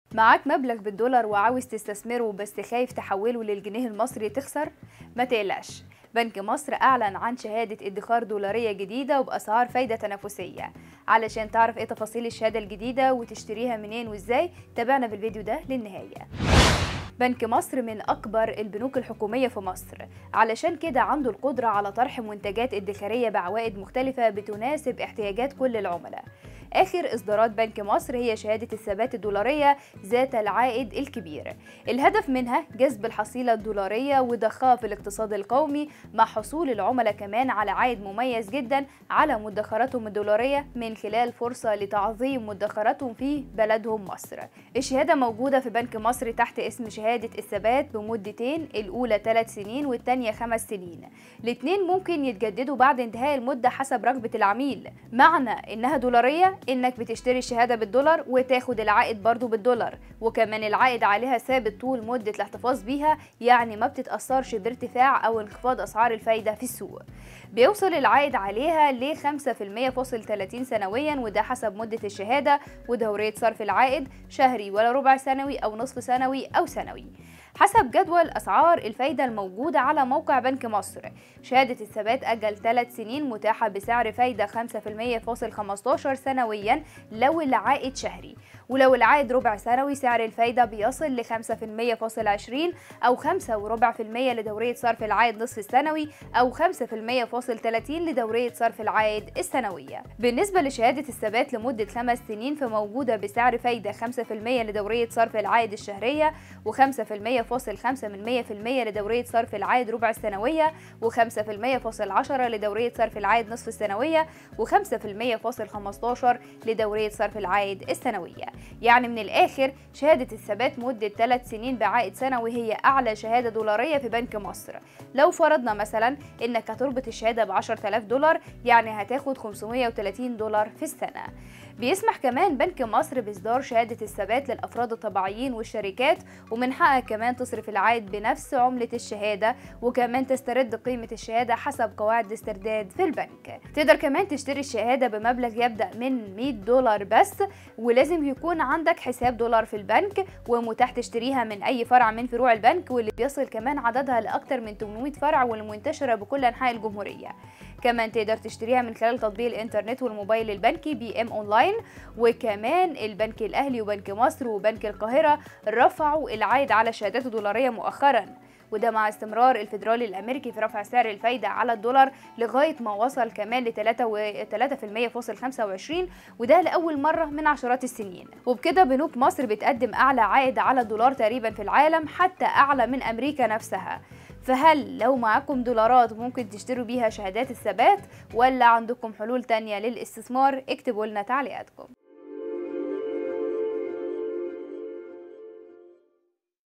معاك مبلغ بالدولار وعاوز تستثمره بس خايف تحوله للجنيه المصري تخسر؟ ما تقلقش بنك مصر أعلن عن شهادة ادخار دولارية جديدة وبأسعار فايدة تنافسية علشان تعرف ايه تفاصيل الشهادة الجديدة وتشتريها منين وازاي تابعنا في الفيديو ده للنهاية بنك مصر من أكبر البنوك الحكومية في مصر علشان كده عنده القدرة على طرح منتجات ادخارية بعوائد مختلفة بتناسب احتياجات كل العملاء آخر إصدارات بنك مصر هي شهادة الثبات الدولارية ذات العائد الكبير الهدف منها جذب الحصيلة الدولارية وضخها في الاقتصاد القومي مع حصول العملاء كمان على عائد مميز جدا على مدخراتهم الدولارية من خلال فرصة لتعظيم مدخراتهم في بلدهم مصر الشهادة موجودة في بنك مصر تحت اسم شهادة الثبات بمدتين الأولى 3 سنين والثانية 5 سنين الاثنين ممكن يتجددوا بعد انتهاء المدة حسب رغبة العميل معنى إنها دولارية انك بتشتري الشهاده بالدولار وتاخد العائد برضو بالدولار وكمان العائد عليها ثابت طول مده الاحتفاظ بيها يعني ما بتتاثرش بارتفاع او انخفاض اسعار الفايده في السوق بيوصل العائد عليها ل 5% فاصل 30 سنويا وده حسب مده الشهاده ودوريه صرف العائد شهري ولا ربع سنوي او نصف سنوي او سنوي حسب جدول أسعار الفايدة الموجودة على موقع بنك مصر شهادة الثبات أجل 3 سنين متاحة بسعر فايدة 5% فاصل 15 سنويا لو العائد شهري ولو العائد ربع سنوي سعر الفايدة بيصل ل 5% فاصل 20 أو 5 وربع في المية لدورية صرف العائد نصف السنوي أو 5% فاصل 30 لدورية صرف العائد السنوية بالنسبة لشهادة الثبات لمدة خمس سنين فموجودة بسعر فايدة 5% لدورية صرف العائد الشهرية و5% فاصل 5 من 100% لدورية صرف العائد ربع السنوية و5% فاصل 10 لدورية صرف العائد نصف السنوية و5% فاصل 15 لدورية صرف العائد السنوية يعني من الآخر شهادة الثبات مدة 3 سنين بعائد سنوي هي أعلى شهادة دولارية في بنك مصر لو فرضنا مثلا إنك هتربط الشهادة ب 10000 دولار يعني هتاخد 530 دولار في السنة بيسمح كمان بنك مصر بإصدار شهادة الثبات للأفراد الطبيعيين والشركات ومن حقك كمان تصرف العائد بنفس عملة الشهادة وكمان تسترد قيمة الشهادة حسب قواعد الاسترداد في البنك تقدر كمان تشتري الشهادة بمبلغ يبدأ من 100 دولار بس ولازم يكون عندك حساب دولار في البنك ومتاح تشتريها من أي فرع من فروع البنك واللي بيصل كمان عددها لأكثر من 800 فرع والمنتشرة بكل أنحاء الجمهورية كمان تقدر تشتريها من خلال تطبيق الانترنت والموبايل البنكي بي ام اونلاين وكمان البنك الاهلي وبنك مصر وبنك القاهره رفعوا العائد على الشهادات الدولاريه مؤخرا وده مع استمرار الفيدرالي الامريكي في رفع سعر الفايده على الدولار لغايه ما وصل كمان ل 3% فاصل 25 وده لاول مره من عشرات السنين وبكده بنوك مصر بتقدم اعلى عائد على الدولار تقريبا في العالم حتى اعلى من امريكا نفسها فهل لو معاكم دولارات ممكن تشتروا بيها شهادات الثبات ولا عندكم حلول تانية للاستثمار اكتبوا لنا تعليقاتكم